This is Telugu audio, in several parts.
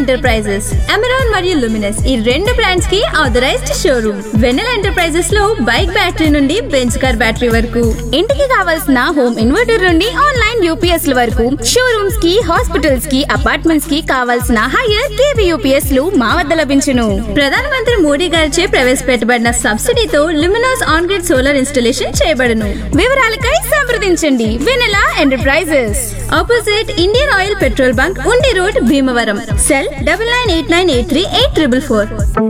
ఎంటర్ప్రైజెస్ అమెరాన్ మరియు లుమినస్ ఈ రెండు బ్రాండ్స్ కి ఆథరైజ్డ్ షోరూమ్ వెన్నెల ఎంటర్ప్రైజెస్ లో బైక్ బ్యాటరీ నుండి బెంచ్ కార్ బ్యాటరీ వరకు ఇంటికి కావాల్సిన హోమ్ ఇన్వర్టర్ నుండి ఆన్లైన్ యూపీఎస్ ల వరకు షోరూమ్స్ కి హాస్పిటల్స్ కి అపార్ట్మెంట్స్ కి కావాల్సిన హైయర్ కేవీ యూపీఎస్ లు మా వద్ద లభించును ప్రధానమంత్రి మోడీ గారిచే ప్రవేశపెట్టబడిన సబ్సిడీతో Luminous on grid solar installation చేయబడును వివరాలకై సంప్రదించండి Vennela enterprises opposite Indian Oil petrol bunk Undi road Bhimavaram cell double nine eight nine eight three eight triple four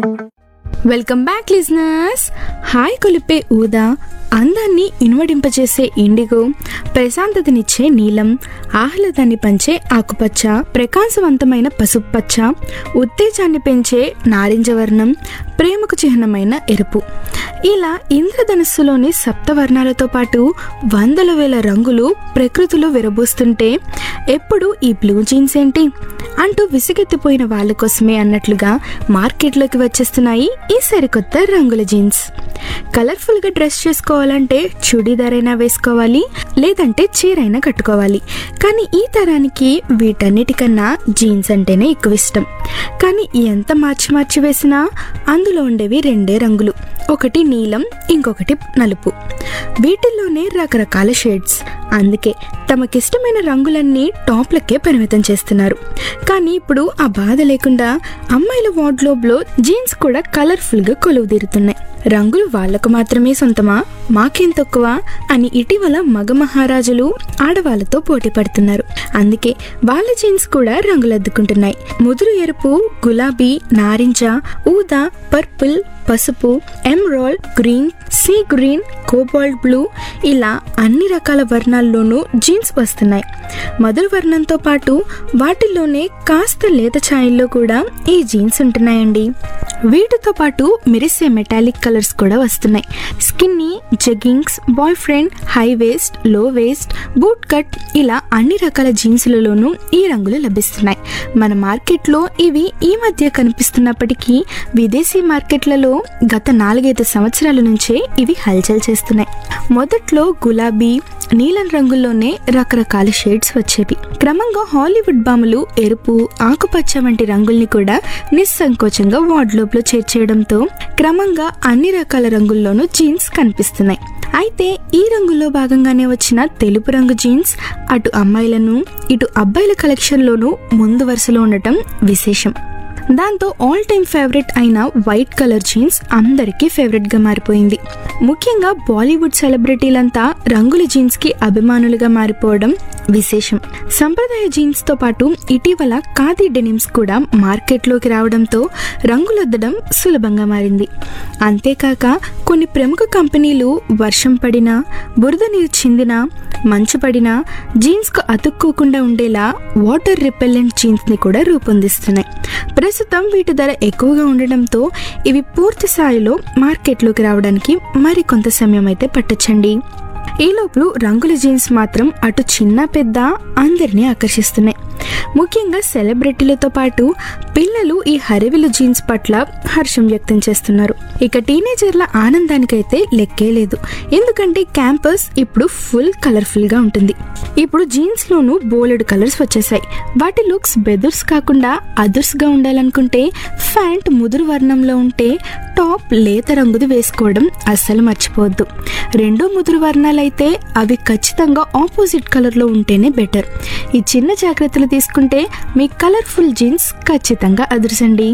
welcome back listeners hi కొలిపే ఊదా అందాన్ని ఇనువడింపజేసే ఇండిగో ప్రశాంతతనిచ్చే నీలం ఆహ్లాదాన్ని పంచే ఆకుపచ్చ ప్రకాశవంతమైన పసుపు పచ్చ ఉత్తేజాన్ని పెంచే నారింజ వర్ణం ప్రేమకు చిహ్నమైన ఎరుపు ఇలా ఇంద్రధనుస్సులోని సప్తవర్ణాలతో పాటు వందల వేల రంగులు ప్రకృతిలో విరబూస్తుంటే ఎప్పుడు ఈ బ్లూ జీన్స్ ఏంటి అంటూ విసిగెత్తిపోయిన వాళ్ళ కోసమే అన్నట్లుగా మార్కెట్లోకి వచ్చేస్తున్నాయి ఈ సరికొత్త రంగుల జీన్స్ కలర్ఫుల్గా డ్రెస్ చేసుకోవాలంటే చుడీదార్ అయినా వేసుకోవాలి లేదంటే చీరైనా కట్టుకోవాలి కానీ ఈ తరానికి వీటన్నిటికన్నా జీన్స్ అంటేనే ఎక్కువ ఇష్టం కానీ ఎంత మార్చి మార్చి వేసినా అందులో ఉండేవి రెండే రంగులు ఒకటి నీలం ఇంకొకటి నలుపు వీటిల్లోనే రకరకాల షేడ్స్ అందుకే తమకిష్టమైన రంగులన్నీ టాప్లకే పరిమితం చేస్తున్నారు కానీ ఇప్పుడు ఆ బాధ లేకుండా అమ్మాయిల వార్డ్రోబ్లో జీన్స్ కూడా కలర్ఫుల్గా కొలువు తీరుతున్నాయి రంగులు వాళ్లకు మాత్రమే సొంతమా మాకేం తక్కువ అని ఇటీవల మగ మహారాజులు ఆడవాళ్లతో పోటీ పడుతున్నారు అందుకే వాళ్ళ జీన్స్ కూడా రంగులద్దుకుంటున్నాయి ముదురు ఎరుపు గులాబీ నారింజ ఊదా పర్పుల్ పసుపు emerald green sea green cobalt blue ఇలా అన్ని రకాల వర్ణాల్లోనూ జీన్స్ వస్తున్నాయి మధుర వర్ణంతో పాటు వాటిల్లోనే కాస్త లేత ఛాయల్లో కూడా ఈ జీన్స్ ఉంటున్నాయండి వీటితో పాటు మెరిసే మెటాలిక్ కలర్స్ కూడా వస్తున్నాయి skinny jeggings boyfriend high waist low waist boot cut ఇలా అన్ని రకాల జీన్స్లలోనూ ఈ రంగులు లభిస్తున్నాయి మన మార్కెట్లో ఇవి ఈ మధ్య కనిపిస్తున్నప్పటికీ విదేశీ మార్కెట్లలో గత నాలుగైదు సంవత్సరాల నుంచే ఇవి హల్చల్ చేస్తున్నాయి మొదట్లో గులాబీ నీలం రంగుల్లోనే రకరకాల షేడ్స్ వచ్చేవి క్రమంగా హాలీవుడ్ బాములు ఎరుపు ఆకుపచ్చ వంటి రంగుల్ని కూడా నిస్సంకోచంగా వార్డ్లోబ్లో చేర్చేయడంతో క్రమంగా అన్ని రకాల రంగుల్లోనూ జీన్స్ కనిపిస్తున్నాయి అయితే ఈ రంగులో భాగంగానే వచ్చిన తెలుపు రంగు జీన్స్ అటు అమ్మాయిలను ఇటు అబ్బాయిల కలెక్షన్లోనూ ముందు వరుసలో ఉండటం విశేషం దాంతో ఆల్ టైమ్ ఫేవరెట్ అయిన వైట్ కలర్ జీన్స్ అందరికీ ఫేవరెట్ గా మారిపోయింది ముఖ్యంగా బాలీవుడ్ సెలబ్రిటీలంతా రంగుల జీన్స్ కి అభిమానులుగా మారిపోవడం విశేషం సంప్రదాయ జీన్స్ తో పాటు ఇటీవల ఖాదీ డెనిమ్స్ కూడా మార్కెట్లోకి రావడంతో రంగులొద్దడం సులభంగా మారింది అంతేకాక కొన్ని ప్రముఖ కంపెనీలు వర్షం పడినా బురద నీరు చిందినా మంచు పడినా జీన్స్కు అతుక్కోకుండా ఉండేలా వాటర్ రిపెల్లెంట్ జీన్స్ని కూడా రూపొందిస్తున్నాయి ప్రస్తుతం వీటి ధర ఎక్కువగా ఉండడంతో ఇవి పూర్తి స్థాయిలో మార్కెట్లోకి రావడానికి మరి కొంత సమయం అయితే పట్టొచ్చండి ఈలోపు రంగుల జీన్స్ మాత్రం అటు చిన్న పెద్ద అందరినీ ఆకర్షిస్తున్నాయి ముఖ్యంగా సెలబ్రిటీలతో పాటు పిల్లలు ఈ హరివిలు జీన్స్ పట్ల హర్షం వ్యక్తం చేస్తున్నారు ఇక టీనేజర్ల ఆనందానికైతే లెక్కే లేదు ఎందుకంటే క్యాంపస్ ఇప్పుడు ఫుల్ కలర్ఫుల్ గా ఉంటుంది ఇప్పుడు జీన్స్ లోను బోలెడు కలర్స్ వచ్చేసాయి వాటి లుక్స్ బెదుర్స్ కాకుండా అదుర్స్ గా ఉండాలనుకుంటే ఫ్యాంట్ ముదురు వర్ణంలో ఉంటే టాప్ లేత రంగుది వేసుకోవడం అస్సలు మర్చిపోవద్దు రెండో ముదురు వర్ణాలైతే అవి ఖచ్చితంగా ఆపోజిట్ కలర్లో ఉంటేనే బెటర్ ఈ చిన్న జాగ్రత్తలు తీసుకుంటే మీ కలర్ఫుల్ జీన్స్ ఖచ్చితంగా అదృసండి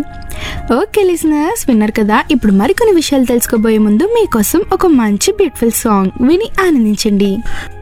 ఓకే లిజనర్స్ విన్నారు కదా ఇప్పుడు మరికొన్ని విషయాలు తెలుసుకోబోయే ముందు మీకోసం ఒక మంచి బ్యూటిఫుల్ సాంగ్ విని ఆనందించండి